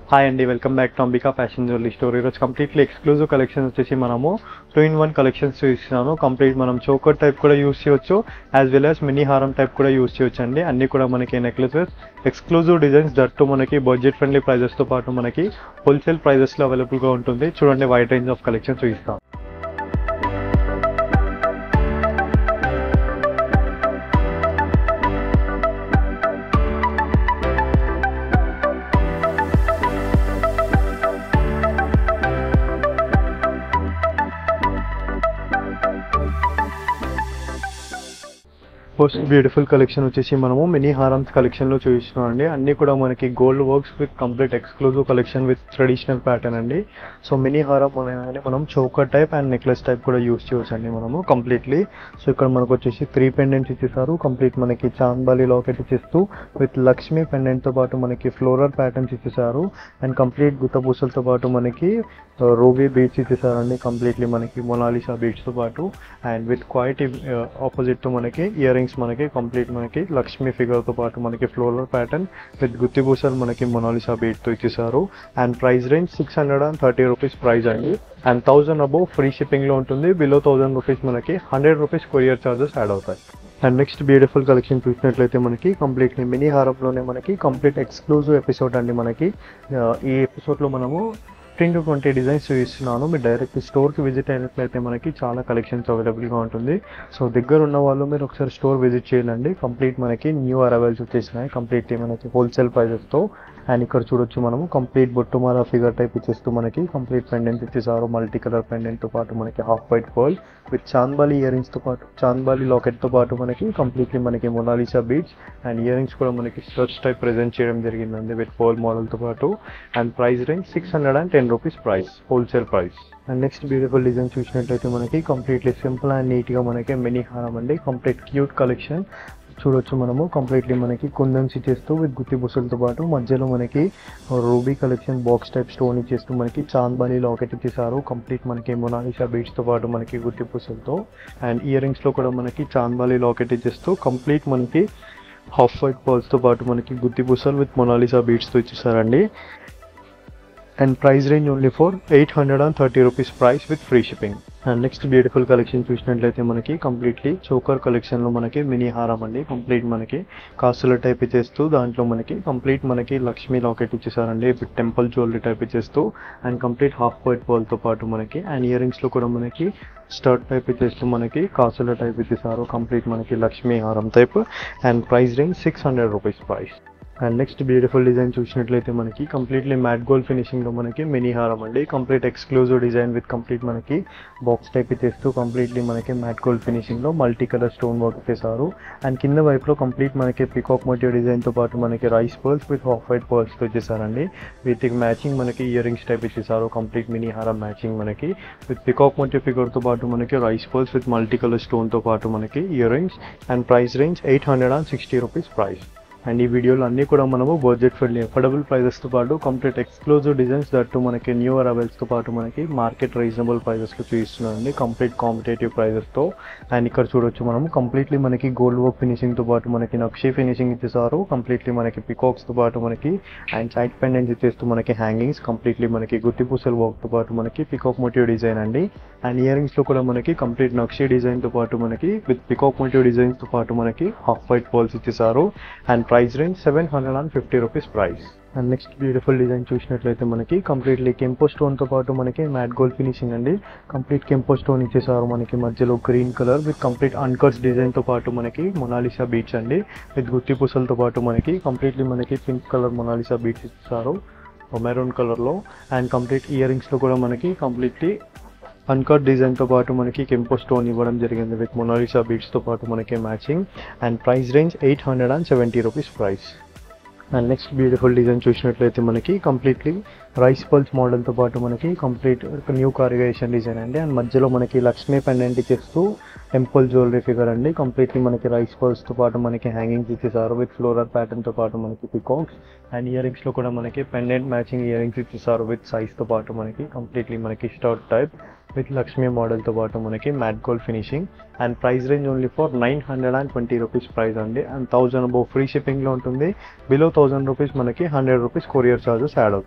hi అండి welcome back to Ambika fashion jewellery store ఈరోజు completely exclusive collection వచ్చేసి మనము టూ ఇన్ వన్ కలెక్షన్స్ చూస్తున్నాను కంప్లీట్ మనం చోకర్ టైప్ కూడా యూస్ చేయొచ్చు యాజ్ వెల్ యాజ్ మినీ హారం టైప్ కూడా యూస్ చేయొచ్చు అండి అన్ని కూడా మనకి నెక్లెసెస్ ఎక్స్క్లూజివ్ డిజైన్స్ దట్టు మనకి బడ్జెట్ ఫ్రెండ్లీ ప్రైజెస్తో పాటు మనకి హోల్సేల్ ప్రైజెస్లో అవైలబుల్గా ఉంటుంది చూడండి వైడ్ రేంజ్ ఆఫ్ కలెక్షన్ చూపిస్తాం ఫస్ట్ బ్యూటిఫుల్ కలెక్షన్ వచ్చేసి మనము మినీ హారమ్స్ కలెక్షన్ లో చూపిస్తున్నాం అండి అన్ని కూడా మనకి gold works with complete exclusive collection with traditional pattern అండి సో మినీ హారం అనేది మనం choker type and necklace type కూడా యూస్ చేయవచ్చు అండి మనము కంప్లీట్లీ సో ఇక్కడ మనకు వచ్చేసి త్రీ పెండెంట్స్ ఇచ్చేసారు కంప్లీట్ మనకి చాంబాలి లాకెట్ ఇచ్చేస్తూ విత్ లక్ష్మీ పెండెంట్ తో పాటు మనకి ఫ్లోరల్ ప్యాటర్న్స్ ఇచ్చేసారు అండ్ కంప్లీట్ గుత్తపూసలతో పాటు మనకి రూబీ బీట్స్ ఇచ్చేసారండి కంప్లీట్లీ మనకి మొనాలిసా బీట్స్ తో పాటు అండ్ విత్ క్వైట్ ఆపోజిట్ తో మనకి ఇయర్ రింగ్స్ మనకి కంప్లీట్ మనకి లక్ష్మీ ఫిగర్ తో పాటు మనకి ఫ్లోరల్ ప్యాటర్న్ విత్ గుత్తిపూసలు మనకి మొనాలిసా బీట్ తో ఇచ్చేసారు and price range six hundred and thirty rupees price అండి and thousand above free shipping లో ఉంటుంది బిలో థౌసండ్ రూపీస్ మనకి hundred rupees courier charges add అవుతాయి అండ్ నెక్స్ట్ బ్యూటిఫుల్ కలెక్షన్ చూసినట్లయితే మనకి కంప్లీట్లీ మినీ హారంలోనే మనకి కంప్లీట్ ఎక్స్క్లూజివ్ ఎపిసోడ్ అండి మనకి ఆ, ఈ ఎపిసోడ్లో మనము ఫిఫ్టీన్ టు ట్వంటీ డిజైన్స్ చూపిస్తున్నాను మీరు డైరెక్ట్ స్టోర్కి విజిట్ అయినట్లయితే మనకి చాలా కలెక్షన్స్ అవైలబుల్గా ఉంటుంది సో దగ్గర ఉన్న వాళ్ళు మీరు ఒకసారి స్టోర్ విజిట్ చేయాలండి కంప్లీట్ మనకి న్యూ అరైవల్స్ వచ్చేసినాయి కంప్లీట్లీ మనకి హోల్సేల్ ప్రైజెస్తో అండ్ ఇక్కడ చూడొచ్చు మనము కంప్లీట్ బొట్టుమాల ఫిగర్ టైప్ ఇచ్చేస్తూ మనకి కంప్లీట్ పెండెంట్ ఇచ్చేసారు మల్టీ కలర్ పెండెంట్తో పాటు మనకి హాఫ్ వైట్ పర్ల్ విత్ చాంద్బాలి ఇయర్ రింగ్స్తో పాటు చాంద్బాలి లాకెట్తో పాటు మనకి కంప్లీట్లీ మనకి Mona Lisa beads and year rings కూడా మనకి స్టర్చ్ టైప్ ప్రెజెంట్ చేయడం జరిగిందండి విత్ పర్ల్ మోడల్తో పాటు and price range six hundred and ten rupees price wholesale price and next beautiful design చూసినట్లయితే మనకి కంప్లీట్లీ సింపుల్ అండ్ నీట్గా మనకి మినీ హారం అండి కంప్లీట్ క్యూట్ కలెక్షన్ చూడొచ్చు మనము కంప్లీట్లీ మనకి కుందన్స్ ఇచ్చేస్తూ విత్ గుత్తి బుసలతో పాటు మధ్యలో మనకి ruby collection box type stone ఇచ్చేస్తూ మనకి చాంద్బాలి లాకెట్ ఇచ్చేసారు కంప్లీట్ మనకి మొనాలిసా బీట్స్తో పాటు మనకి గుత్తి పూసలతో అండ్ ఇయర్ రింగ్స్లో కూడా మనకి చాంద్బాలి లాకెట్ ఇచ్చేస్తూ కంప్లీట్ మనకి హాఫ్ వైట్ పర్ల్స్తో పాటు మనకి గుత్తి పూసలు విత్ మొనాలిసా బీట్స్తో ఇచ్చేసారండి and price range only for eight hundred and thirty rupees price with free shipping and next beautiful collection చూసినట్లయితే మనకి కంప్లీట్లీ చోకర్ కలెక్షన్లో మనకి మినీ హారం అండి కంప్లీట్ మనకి కాసుల టైప్ ఇచ్చేస్తూ దాంట్లో మనకి కంప్లీట్ మనకి లక్ష్మీ లాకెట్ ఇచ్చేసారండి విత్ టెంపుల్ జ్యువెలరీ టైప్ ఇచ్చేస్తూ అండ్ కంప్లీట్ హాఫ్ వైట్ తో పాటు మనకి అండ్ ఇయర్ రింగ్స్లో కూడా మనకి స్టర్ట్ టైప్ ఇచ్చేస్తూ మనకి కాసుల టైప్ ఇచ్చేసారు కంప్లీట్ మనకి లక్ష్మీ హారం type and price range six hundred rupees price and next beautiful design చూసినట్లయితే మనకి కంప్లీట్లీ మ్యాట్ గోల్డ్ ఫినిషింగ్లో మనకి మినీ హారం అండి complete exclusive design with complete మనకి బాక్స్ టైప్ ఇచ్చేస్తూ కంప్లీట్లీ మనకి మ్యాట్ గోల్డ్ ఫినిషింగ్లో మల్టీ కలర్ స్టోన్ వర్క్ చేశారు అండ్ కింద వైపులో కంప్లీట్ మనకి పికాక్ మోటివ్ డిజైన్తో పాటు మనకి rice pearls with half white పర్ల్స్తో వచ్చేసారండి వీటికి మ్యాచింగ్ మనకి ఇయర్ రింగ్స్ టైప్ ఇచ్చేసారు కంప్లీట్ మినీ హారం మ్యాచింగ్ మనకి విత్ పికాక్ మోటివ్ ఫిగర్తో పాటు మనకి rice pearls with multi colour స్టోన్తో పాటు మనకి ear rings and price range eight hundred and sixty rupees price and ఈ వీడియోలో అన్నీ కూడా మనము బడ్జెట్ ఫ్రెండ్లీ అఫోర్డబుల్ ప్రైజెస్తో పాటు కంప్లీట్ ఎక్స్క్లూజివ్ డిజైన్స్ దట్టు మనకి న్యూ అరైవల్స్తో పాటు మనకి మార్కెట్ రీజనబుల్ ప్రైజెస్లో చూపిస్తున్నామండి కంప్లీట్ కాంపిటేటివ్ ప్రైజెస్తో అండ్ ఇక్కడ చూడొచ్చు మనం కంప్లీట్లీ మనకి గోల్డ్ వర్క్ ఫినిషింగ్తో పాటు మనకి నక్షీ ఫినిషింగ్ ఇచ్చేసారు కంప్లీట్లీ మనకి పికాక్స్తో పాటు మనకి అండ్ సైడ్ పెండెంట్స్ ఇచ్చేస్తూ మనకి హ్యాంగింగ్స్ కంప్లీట్లీ మనకి గుత్తిపూసల వర్క్తో పాటు మనకి పికాక్ మోటివ్ డిజైన్ అండి అండ్ ఇయర్ రింగ్స్లో కూడా మనకి కంప్లీట్ నక్షీ డిజైన్తో పాటు మనకి విత్ పికాక్ మోటివ్ డిజైన్స్తో పాటు మనకి హాఫ్ వైట్ పర్ల్స్ ఇచ్చేసారు and price range seven hundred and fifty rupees price and next beautiful design చూసినట్లయితే మనకి కంప్లీట్లీ కెంపో స్టోన్తో పాటు మనకి మ్యాట్ గోల్డ్ ఫినిషింగ్ అండి కంప్లీట్ కెంపో స్టోన్ ఇచ్చేసారు మనకి మధ్యలో green colour with complete uncuts డిజైన్తో పాటు మనకి మొనాలిసా బీట్స్ అండి విత్ గుత్తి పూసలతో పాటు మనకి కంప్లీట్లీ మనకి పింక్ కలర్ మొనాలిసా బీట్స్ ఇచ్చారు మెరూన్ కలర్లో అండ్ కంప్లీట్ ఇయర్ రింగ్స్లో కూడా మనకి కంప్లీట్లీ అన్కట్ డిజైన్తో పాటు మనకి కెంపో స్టోన్ ఇవ్వడం జరిగింది విత్ మొనాలిసా బీట్స్తో పాటు మనకి matching and price range eight hundred and seventy rupees price and next beautiful design చూసినట్లయితే మనకి కంప్లీట్లీ రైస్ పల్స్ మోడల్తో పాటు మనకి కంప్లీట్ న్యూ కారిగేషన్ డిజైన్ అండి అండ్ మధ్యలో మనకి లక్ష్మీ పెండెంట్ ఇచ్చేస్తూ టెంపుల్ జ్యువెలరీ ఫిగర్ అండి కంప్లీట్లీ మనకి రైస్ పల్స్తో పాటు మనకి హ్యాంగింగ్స్ ఇచ్చేసారు విత్ ఫ్లోరల్ ప్యాటర్న్తో పాటు మనకి పికాక్స్ అండ్ ఇయర్ రింగ్స్లో కూడా మనకి పెండెంట్ మ్యాచింగ్ ఇయర్ రింగ్స్ ఇచ్చేసారు విత్ సైజ్తో పాటు మనకి కంప్లీట్లీ మనకి స్టార్ట్ టైప్ విత్ లక్ష్మీ మోడల్తో పాటు మనకి matte gold finishing and price range only for nine hundred and twenty rupees price అండి అండ్ థౌజండ్ అబౌవ్ ఫ్రీ షిప్పింగ్లో ఉంటుంది బిలో థౌజండ్ రూపీస్ మనకి hundred rupees courier charges add అవుతాయి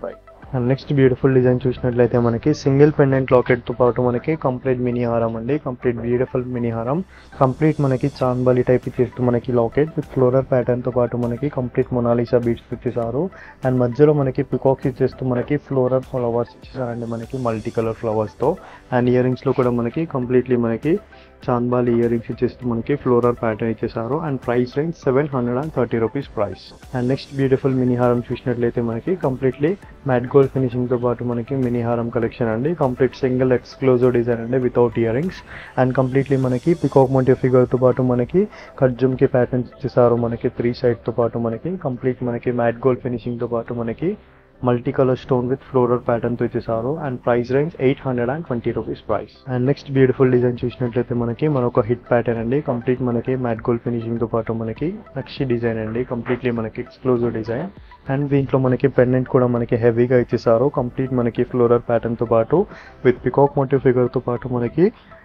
అండ్ నెక్స్ట్ బ్యూటిఫుల్ డిజైన్ చూసినట్లయితే మనకి సింగిల్ పెండెంట్ లాకెట్ తో పాటు మనకి కంప్లీట్ మినీ హారం అండి కంప్లీట్ బ్యూటిఫుల్ మినీ హారం కంప్లీట్ మనకి చాంబాలి టైప్ ఇచ్చేస్తూ మనకి లాకెట్ విత్ ఫ్లోరల్ ప్యాటర్న్ తో పాటు మనకి కంప్లీట్ మొనాలిసా బీట్స్ ఇచ్చేసారు అండ్ మధ్యలో మనకి పికాక్స్ ఇచ్చేస్తూ మనకి ఫ్లోరల్ ఫ్లవర్స్ ఇచ్చేసారండి మనకి మల్టీ కలర్ ఫ్లవర్స్ తో అండ్ ఇయర్ రింగ్స్ లో కూడా మనకి కంప్లీట్లీ మనకి చాంబాలి ఇయర్ రింగ్స్ ఇచ్చేస్తూ మనకి ఫ్లోరల్ ప్యాటర్న్ ఇచ్చేసారు and price range seven hundred and thirty rupees price and next beautiful mini హారం చూసినట్లయితే మనకి కంప్లీట్లీ మ్యాట్ గోల్డ్ ఫినిషింగ్ తో పాటు మనకి మినీ హారం కలెక్షన్ అండి కంప్లీట్ సింగిల్ ఎక్స్క్లూజివ్ డిజైన్ అండి without ear rings and completely మనకి పికాక్ మోటివ్ ఫిగర్ తో పాటు మనకి కట్జుమ్ కి ప్యాటర్న్స్ ఇచ్చేసారు మనకి త్రీ సైడ్ తో పాటు మనకి కంప్లీట్ మనకి మ్యాట్ గోల్డ్ ఫినిషింగ్ తో పాటు మనకి multi colour stone with floral pattern తో ఇచ్చేసారు and price range eight hundred and twenty rupees price and next beautiful design చూసినట్లయితే మనకి మరొక హిట్ ప్యాటర్న్ అండి కంప్లీట్ మనకి మ్యాట్ గోల్డ్ ఫినిషింగ్ తో పాటు మనకి నక్షి డిజైన్ అండి కంప్లీట్లీ మనకి ఎక్స్క్లూజివ్ డిజైన్ అండ్ దీంట్లో మనకి పెండెంట్ కూడా మనకి హెవీగా ఇచ్చేసారు కంప్లీట్ మనకి ఫ్లోరల్ ప్యాటర్న్ తో పాటు విత్ పికాక్ మోటివ్ ఫిగర్ తో పాటు మనకి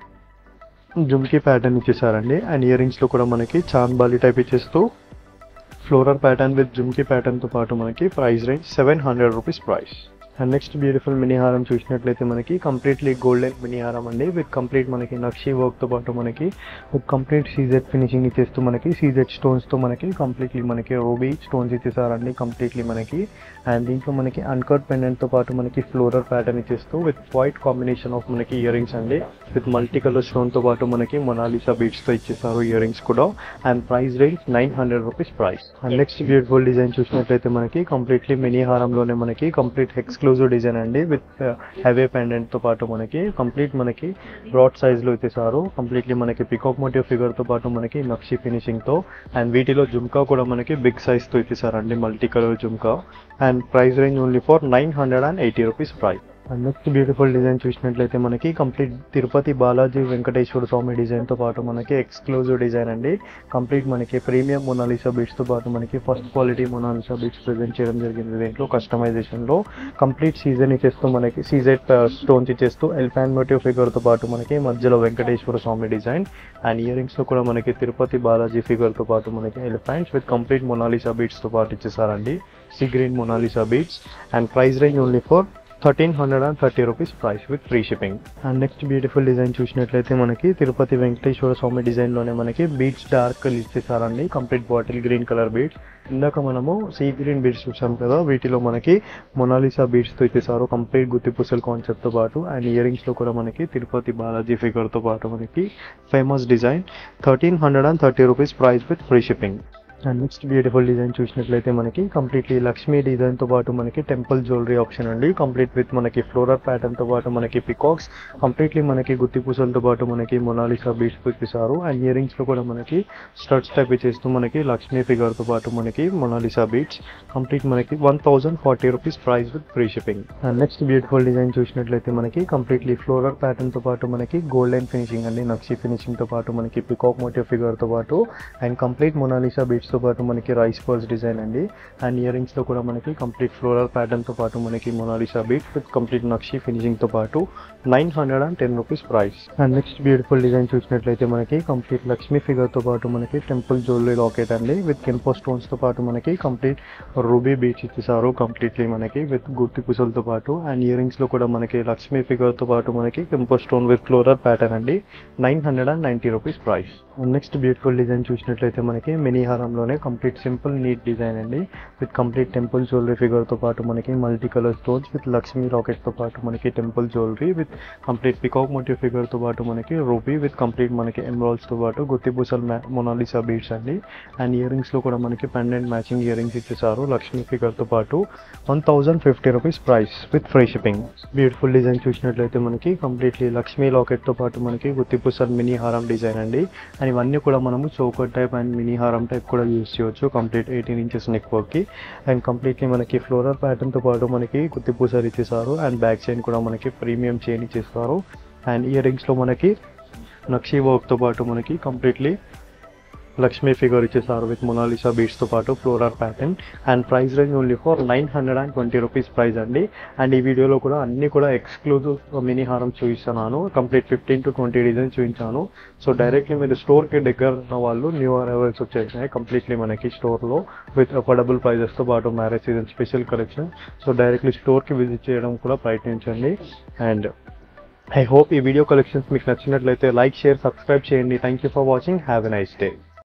జుమ్కీ ప్యాటర్న్ ఇచ్చేసారండి అండ్ ఇయర్ రింగ్స్ లో కూడా మనకి చాంబాలి టైప్ ఇచ్చేస్తూ ఫ్లోరల్ ప్యాటర్న్ విత్ జుమ్కీ ప్యాటర్న్ తో పాటు మనకి price range seven hundred rupees price and next beautiful mini హారం చూసినట్లయితే మనకి కంప్లీట్లీ గోల్డెన్ మినీ హారం అండి విత్ కంప్లీట్ మనకి నక్షి వర్క్ తో పాటు మనకి విత్ కంప్లీట్ సీజెడ్ ఫినిషింగ్ ఇచ్చేస్తూ మనకి సీజెడ్ స్టోన్స్ తో మనకి కంప్లీట్లీ మనకి రూబీ స్టోన్స్ ఇచ్చేసారండి కంప్లీట్లీ మనకి అండ్ దీంట్లో మనకి అన్కట్ పెండెంట్ తో పాటు మనకి ఫ్లోరల్ ప్యాటర్న్ ఇచ్చేస్తూ విత్ వైట్ కాంబినేషన్ ఆఫ్ మనకి ఇయర్ రింగ్స్ అండి విత్ మల్టీ కలర్ స్టోన్ తో పాటు మనకి మొనాలిసా బీట్స్ తో ఇచ్చేసారు ఇయర్ రింగ్స్ కూడా and price range nine hundred rupees price and next beautiful design చూసినట్లయితే మనకి కంప్లీట్లీ మినీ హారంలోనే మనకి కంప్లీట్ ఎక్స్క్లూజివ్ డిజైన్ అండి విత్ హెవీ పెండెంట్ తో పాటు మనకి కంప్లీట్ మనకి బ్రాడ్ సైజ్ లో ఇచ్చేసారు కంప్లీట్లీ మనకి పికాక్ మోటివ్ ఫిగర్ తో పాటు మనకి నక్షి ఫినిషింగ్ తో అండ్ వీటిలో జుమ్కా కూడా మనకి బిగ్ సైజ్ తో ఇచ్చేసారండి మల్టీ కలర్ జుమ్కా and price range only for nine hundred and eighty rupees price and next beautiful design చూసినట్లయితే మనకి కంప్లీట్ తిరుపతి బాలాజీ వెంకటేశ్వర స్వామి డిజైన్ తో పాటు మనకి ఎక్స్క్లూజివ్ డిజైన్ అండి కంప్లీట్ మనకి ప్రీమియం మొనాలిసా బీట్స్ తో పాటు మనకి first quality Mona Lisa beads present చేయడం జరిగింది దీంట్లో కస్టమైజేషన్ లో కంప్లీట్ సీజన్ ఇచ్చేస్తూ మనకి సీజెడ్ స్టోన్స్ ఇచ్చేస్తూ ఎలిఫాంట్ మోటివ్ ఫిగర్ తో పాటు మనకి మధ్యలో వెంకటేశ్వర స్వామి డిజైన్ అండ్ ఇయర్ రింగ్స్ లో కూడా మనకి తిరుపతి బాలాజీ ఫిగర్ తో పాటు మనకి elephants with complete Mona Lisa beads తో పాటు ఇచ్చేసారండి sea green Mona Lisa beads and price range only for thirteen hundred and thirty rupees price with free shipping and next beautiful design చూసినట్లయితే మనకి తిరుపతి వెంకటేశ్వర స్వామి డిజైన్ లోనే మనకి బీట్స్ డార్క్ ఇచ్చేసారండి complete bottle green colour beads ఇందాక మనము సీ గ్రీన్ బీట్స్ చూసాం కదా వీటిలో మనకి మొనాలిసా బీట్స్ తో ఇచ్చేసారు కంప్లీట్ గుత్తి పుసల్ కాన్సెప్ట్ తో పాటు అండ్ ఇయర్ రింగ్స్ లో కూడా మనకి తిరుపతి బాలాజీ ఫిగర్ తో పాటు మనకి famous design thirteen hundred and thirty rupees price with free shipping and next beautiful design చూసినట్లయితే మనకి కంప్లీట్లీ లక్ష్మీ డిజైన్ తో పాటు మనకి టెంపుల్ జ్యువెలరీ ఆప్షన్ అండి కంప్లీట్ విత్ మనకి ఫ్లోరల్ ప్యాటర్న్ తో పాటు మనకి పికాక్స్ కంప్లీట్లీ మనకి గుత్తి పూసలతో పాటు మనకి మొనాలిసా బీట్స్ ఇచ్చేసారు అండ్ ఇయర్ రింగ్స్ లో కూడా మనకి స్టడ్స్ టైప్ ఇచ్చేస్తూ మనకి లక్ష్మీ ఫిగర్ తో పాటు మనకి మొనాలిసా బీట్స్ కంప్లీట్ మనకి one thousand forty rupees price with free shipping and next beautiful design చూసినట్లయితే మనకి కంప్లీట్లీ ఫ్లోరల్ ప్యాటర్న్ తో పాటు మనకి గోల్డెన్ ఫినిషింగ్ అండి నక్షి ఫినిషింగ్ తో పాటు మనకి పికాక్ మోటివ్ ఫిగర్ తో పాటు అండ్ కంప్లీట్ మొనాలిసా బీట్స్ తో పాటు మనకి రైస్ పర్స్ డిజైన్ అండి అండ్ ఇయర్ రింగ్స్ లో కూడా మనకి కంప్లీట్ ఫ్లోరల్ ప్యాటర్న్ తో పాటు మనకి Mona Lisa bead with complete nakshi finishing తో పాటు nine hundred and ten rupees price and next beautiful design చూసినట్లయితే మనకి కంప్లీట్ లక్ష్మీ ఫిగర్ తో పాటు మనకి టెంపుల్ జ్యువెలరీ లాకెట్ అండి విత్ కెంపో స్టోన్స్ తో పాటు మనకి కంప్లీట్ రూబీ బీచ్ ఇచ్చేసారు కంప్లీట్లీ మనకి విత్ గుత్తి పుసలతో పాటు అండ్ ఇయర్ రింగ్స్ లో కూడా మనకి లక్ష్మీ ఫిగర్ తో పాటు మనకి కెంపో స్టోన్ విత్ ఫ్లోరల్ ప్యాటర్న్ అండి nine hundred and ninety rupees price next beautiful design చూసినట్లయితే మనకి మినీ హారంలోనే కంప్లీట్ సింపుల్ నీట్ డిజైన్ అండి with complete temple jewellery figure తో పాటు మనకి multi colour stones with Lakshmi locket తో పాటు మనకి temple jewellery with complete peacock motif figure తో పాటు మనకి రూపీ విత్ కంప్లీట్ మనకి ఎమరాల్స్ తో పాటు గుత్తి పూసల్ మొనాలిసా బీడ్స్ అండి అండ్ ఇయర్ రింగ్స్ లో కూడా మనకి పెండెంట్ మ్యాచింగ్ ఇయర్ రింగ్స్ ఇచ్చేసారు లక్ష్మీ ఫిగర్ తో పాటు one thousand fifty rupees price with free shipping beautiful design చూసినట్లయితే మనకి కంప్లీట్లీ లక్ష్మీ లాకెట్ తో పాటు మనకి గుత్తి పూసల్ మినీ హారం డిజైన్ అండి అండ్ ఇవన్నీ కూడా మనము చౌకర్ టైప్ అండ్ మినీ హారం టైప్ కూడా యూస్ చేయొచ్చు complete eighteen inches neck work కి అండ్ కంప్లీట్లీ మనకి ఫ్లోరల్ ప్యాటర్న్ తో పాటు మనకి గుత్తి పూసలు ఇచ్చేసారు అండ్ బ్యాక్ చైన్ కూడా మనకి ప్రీమియం చైన్ ఇచ్చేస్తారు అండ్ ఇయర్ రింగ్స్ లో మనకి నక్షీ వర్క్ తో పాటు మనకి కంప్లీట్లీ లక్ష్మీ ఫిగర్ ఇచ్చేసారు విత్ మొనాలిసా బీట్స్తో పాటు floral pattern and price range only for nine hundred and twenty rupees price అండి అండ్ ఈ వీడియోలో కూడా అన్ని కూడా ఎక్స్క్లూజివ్ మినీ హారం చూపిస్తున్నాను complete fifteen to twenty design చూపించాను సో డైరెక్ట్లీ మీరు స్టోర్కి దగ్గర ఉన్న వాళ్ళు న్యూ అరైవల్స్ వచ్చేసినాయి కంప్లీట్లీ మనకి స్టోర్లో విత్ అఫోర్డబుల్ ప్రైజెస్తో పాటు marriage season special collection so directly స్టోర్కి విజిట్ చేయడం కూడా ప్రయత్నించండి అండ్ ఐ హోప్ ఈ వీడియో కలెక్షన్స్ మీకు నచ్చినట్లయితే లైక్ షేర్ సబ్స్క్రైబ్ చేయండి thank you for watching have a nice day